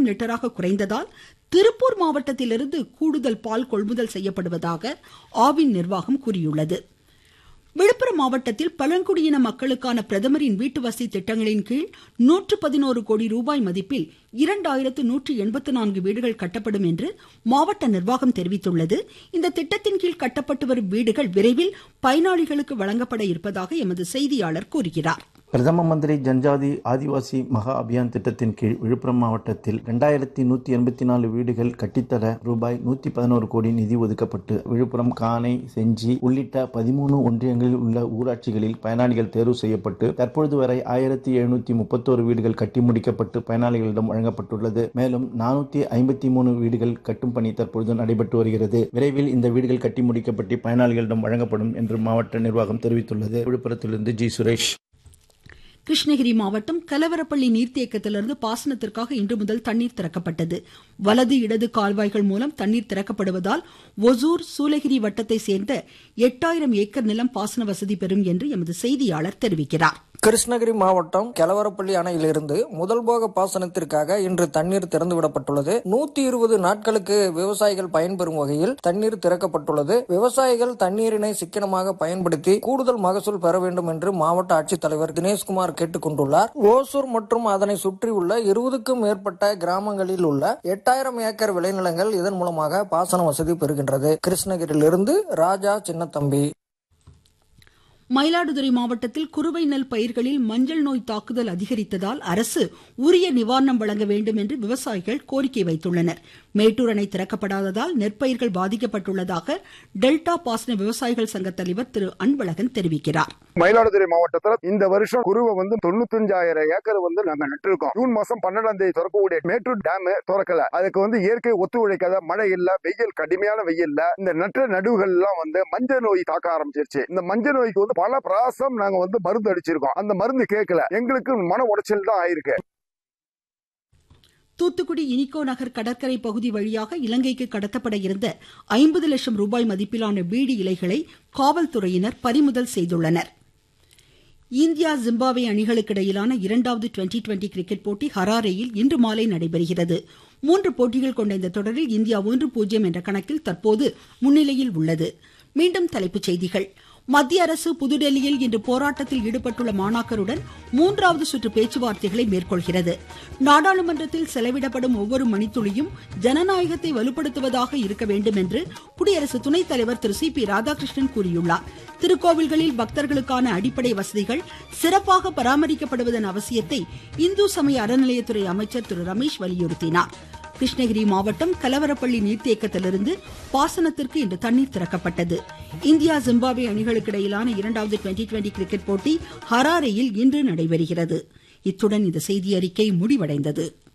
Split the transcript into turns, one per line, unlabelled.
ஆயிரம் லிட்டராக குறைந்ததால் திருப்பூர் மாவட்டத்திலிருந்து கூடுதல் பால் கொள்முதல் செய்யப்படுவதாக ஆவின் நிர்வாகம் கூறியுள்ளது விழுப்புரம் மாவட்டத்தில் பழங்குடியின மக்களுக்கான பிரதமரின் வீட்டு வசதி திட்டங்களின் கீழ் நூற்று பதினோரு கோடி ரூபாய் மதிப்பில் இரண்டாயிரத்து நூற்று எண்பத்து நான்கு வீடுகள் கட்டப்படும் என்று மாவட்ட நிர்வாகம் தெரிவித்துள்ளது இந்த திட்டத்தின் கீழ் கட்டப்பட்டு வரும் வீடுகள் விரைவில் பயனாளிகளுக்கு வழங்கப்பட இருப்பதாக எமது செய்தியாளர் கூறுகிறார்
பிரதம மந்திரி ஜன்ஜாதி ஆதிவாசி மகா அபியான் திட்டத்தின் கீழ் விழுப்புரம் மாவட்டத்தில் இரண்டாயிரத்தி நூத்தி எண்பத்தி நாலு வீடுகள் கட்டித்தர ரூபாய் நூத்தி பதினோரு கோடி நிதி ஒதுக்கப்பட்டு விழுப்புரம் கானை செஞ்சி உள்ளிட்ட பதிமூணு ஒன்றியங்களில் உள்ள ஊராட்சிகளில் பயனாளிகள் தேர்வு செய்யப்பட்டு தற்பொழுது வரை ஆயிரத்தி எழுநூத்தி முப்பத்தோரு வீடுகள் கட்டி முடிக்கப்பட்டு பயனாளிகளிடம் வழங்கப்பட்டுள்ளது மேலும் நானூத்தி ஐம்பத்தி மூணு வீடுகள் கட்டும் பணி தற்பொழுது நடைபெற்று வருகிறது விரைவில் இந்த வீடுகள் கட்டி முடிக்கப்பட்டு பயனாளிகளிடம் வழங்கப்படும் என்று மாவட்ட நிர்வாகம் தெரிவித்துள்ளது விழுப்புரத்திலிருந்து ஜி சுரேஷ்
கிருஷ்ணகிரி மாவட்டம் கலவரப்பள்ளி நீர்த்தேக்கத்திலிருந்து பாசனத்திற்காக இன்று முதல் தண்ணீர் திறக்கப்பட்டது வலது இடது கால்வாய்கள் மூலம் தண்ணீர் திறக்கப்படுவதால் ஒசூர் சூலகிரி வட்டத்தை சேர்ந்த எட்டாயிரம் ஏக்கர் நிலம் பாசன வசதி பெறும் என்று எமது செய்தியாளர் தெரிவிக்கிறார்
கிருஷ்ணகிரி மாவட்டம் கெலவரப்பள்ளி அணையிலிருந்து முதல் போக பாசனத்திற்காக இன்று தண்ணீர் திறந்துவிடப்பட்டுள்ளது நூத்தி இருபது நாட்களுக்கு விவசாயிகள் பயன்பெறும் வகையில் தண்ணீர் திறக்கப்பட்டுள்ளது விவசாயிகள் தண்ணீரினை சிக்கனமாக பயன்படுத்தி கூடுதல் மகசூல் பெற வேண்டும் என்று மாவட்ட ஆட்சித்தலைவர் தினேஷ்குமார் கேட்டுக் கொண்டுள்ளார் ஓசூர் மற்றும் அதனை சுற்றியுள்ள இருபதுக்கும் மேற்பட்ட கிராமங்களில் உள்ள எட்டாயிரம் ஏக்கர் விளைநிலங்கள் இதன் மூலமாக பாசன வசதி பெறுகின்றது கிருஷ்ணகிரியிலிருந்து ராஜா சின்னத்தம்பி
மயிலாடுதுறை மாவட்டத்தில் குறுவை நெல் பயிர்களில் மஞ்சள் நோய் தாக்குதல் அதிகரித்ததால் அரசு உரிய நிவாரணம் வழங்க வேண்டும் என்று விவசாயிகள் கோரிக்கை வைத்துள்ளனர் மேட்டூர் அணை திறக்கப்படாததால் நெற்பயிர்கள் பாதிக்கப்பட்டுள்ளதாக டெல்டா பாசன விவசாயிகள் சங்க தலைவர் திரு அன்பழகன் தெரிவிக்கிறார்
மயிலாடுதுறை மாவட்டத்துல இந்த வருஷம் குருவை வந்து தொண்ணூத்தஞ்சாயிரம் ஏக்கர் வந்து நாங்க நட்டிருக்கோம் ஜூன் மாசம் பன்னெண்டாம் தேதி திறக்கக்கூடிய மேட்டூர் டேம் திறக்கல அதுக்கு வந்து இயற்கை ஒத்துழைக்காத மழை இல்ல வெயில் கடுமையான வெயில்ல இந்த நட்ட நடுவுகள் எல்லாம் வந்து மஞ்சள் நோய் தாக்க ஆரம்பிச்சிருச்சு இந்த மஞ்சள் நோய்க்கு வந்து பல பிராசம் நாங்க வந்து மருந்து அடிச்சிருக்கோம் அந்த மருந்து கேட்கல எங்களுக்கு மன உடைச்சல் தான் ஆயிருக்கு
தூத்துக்குடி இனிகோ நகர் கடற்கரை பகுதி வழியாக இலங்கைக்கு கடத்தப்பட இருந்த ஐம்பது லட்சம் ரூபாய் மதிப்பிலான பீடி இலைகளை காவல்துறையினர் பறிமுதல் செய்துள்ளனர் இந்தியா ஜிம்பாப்வே அணிகளுக்கு இடையிலான இரண்டாவது டுவெண்டி டுவெண்டி கிரிக்கெட் போட்டி ஹராரேயில் இன்று மாலை நடைபெறுகிறது மூன்று போட்டிகள் கொண்ட இந்த தொடரில் இந்தியா ஒன்று பூஜ்ஜியம் என்ற கணக்கில் தற்போது முன்னிலையில் உள்ளது மீண்டும் தலைப்புச் செய்திகள் மத்திய அரசு புதுடெல்லியில் இன்று போராட்டத்தில் ஈடுபட்டுள்ள மாணாக்கருடன் மூன்றாவது சுற்று பேச்சுவார்த்தைகளை மேற்கொள்கிறது நாடாளுமன்றத்தில் செலவிடப்படும் ஒவ்வொரு மணித்துளியும் ஜனநாயகத்தை வலுப்படுத்துவதாக இருக்க வேண்டும் என்று குடியரசு துணைத் தலைவர் திரு சி பி ராதாகிருஷ்ணன் கூறியுள்ளார் திருக்கோவில்களில் பக்தர்களுக்கான அடிப்படை வசதிகள் சிறப்பாக பராமரிக்கப்படுவதன் அவசியத்தை இந்து சமய அறநிலையத்துறை அமைச்சர் திரு ரமேஷ் வலியுறுத்தினார் கிருஷ்ணகிரி மாவட்டம் கலவரப்பள்ளி நீர்த்தேக்கத்திலிருந்து பாசனத்திற்கு இன்று தண்ணீர் திறக்கப்பட்டது இந்தியா ஜிம்பாப்வே அணிகளுக்கு இடையிலான இரண்டாவது டுவெண்டி டுவெண்டி கிரிக்கெட் போட்டி ஹராரேயில் இன்று நடைபெறுகிறது இத்துடன் இந்த செய்தியறிக்கை முடிவடைந்தது